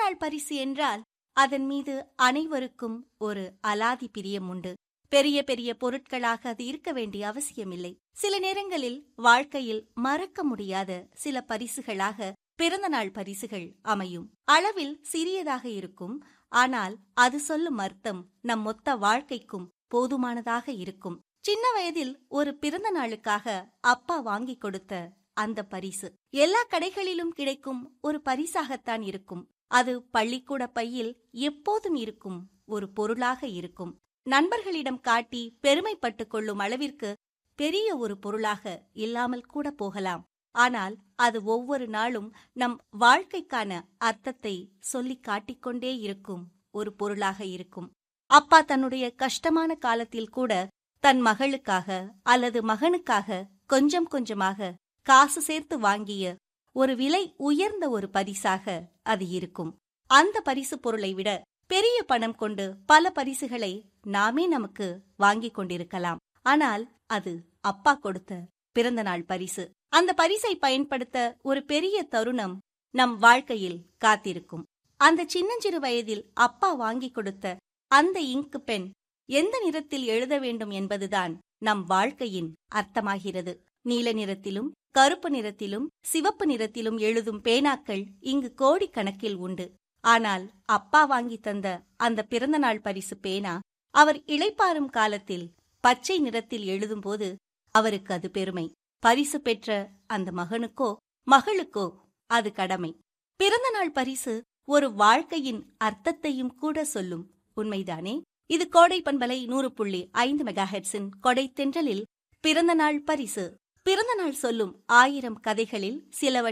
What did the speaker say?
பிறந்தநாள் பரிசு என்றால் அதன் மீது அனைவருக்கும் ஒரு அலாதி பிரியம் உண்டு பெரிய பெரிய பொருட்களாக அது இருக்க வேண்டிய அவசியமில்லை சில நேரங்களில் வாழ்க்கையில் மறக்க முடியாத சில பரிசுகளாக பிறந்தநாள் பரிசுகள் அமையும் அளவில் சிறியதாக இருக்கும் ஆனால் அது சொல்லும் அர்த்தம் நம் மொத்த வாழ்க்கைக்கும் போதுமானதாக இருக்கும் சின்ன வயதில் ஒரு பிறந்த நாளுக்காக அப்பா வாங்கி கொடுத்த அந்த பரிசு எல்லா கடைகளிலும் கிடைக்கும் ஒரு பரிசாகத்தான் இருக்கும் அது பள்ளிக்கூட பையில் எப்போதும் இருக்கும் ஒரு பொருளாக இருக்கும் நண்பர்களிடம் காட்டி பெருமைப்பட்டுக் கொள்ளும் அளவிற்கு பெரிய ஒரு பொருளாக இல்லாமல் கூட போகலாம் ஆனால் அது ஒவ்வொரு நாளும் நம் வாழ்க்கைக்கான அர்த்தத்தை சொல்லிக் காட்டிக்கொண்டே இருக்கும் ஒரு பொருளாக இருக்கும் அப்பா தன்னுடைய கஷ்டமான காலத்தில் கூட தன் மகளுக்காக அல்லது மகனுக்காக கொஞ்சம் கொஞ்சமாக காசு சேர்த்து வாங்கிய ஒரு விலை உயர்ந்த ஒரு பரிசாக அது இருக்கும் அந்த பரிசு பொருளை விட பெரிய பணம் கொண்டு பல பரிசுகளை நாமே நமக்கு வாங்கிக் கொண்டிருக்கலாம் ஆனால் அது அப்பா கொடுத்த பிறந்தநாள் பரிசு அந்த பரிசை பயன்படுத்த ஒரு பெரிய தருணம் நம் வாழ்க்கையில் காத்திருக்கும் அந்த சின்னஞ்சிறு வயதில் அப்பா வாங்கி கொடுத்த அந்த இங்கு பென் எந்த நிறத்தில் எழுத வேண்டும் என்பதுதான் நம் வாழ்க்கையின் அர்த்தமாகிறது நீல நிறத்திலும் கருப்பு நிறத்திலும் சிவப்பு நிறத்திலும் எழுதும் பேனாக்கள் இங்கு கோடிக்கணக்கில் உண்டு ஆனால் அப்பா வாங்கி தந்த அந்த பிறந்தநாள் பரிசு பேனா அவர் இளைப்பாறும் காலத்தில் பச்சை நிறத்தில் எழுதும்போது அவருக்கு அது பெருமை பரிசு பெற்ற அந்த மகனுக்கோ மகளுக்கோ அது கடமை பிறந்தநாள் பரிசு ஒரு வாழ்க்கையின் அர்த்தத்தையும் கூட சொல்லும் உண்மைதானே இது கோடை பண்பலை நூறு புள்ளி ஐந்து மெகாஹெட்ஸின் கொடை தென்றலில் பிறந்தநாள் பரிசு பிறந்தநாள் சொல்லும் ஆயிரம் கதைகளில் சிலவற்றை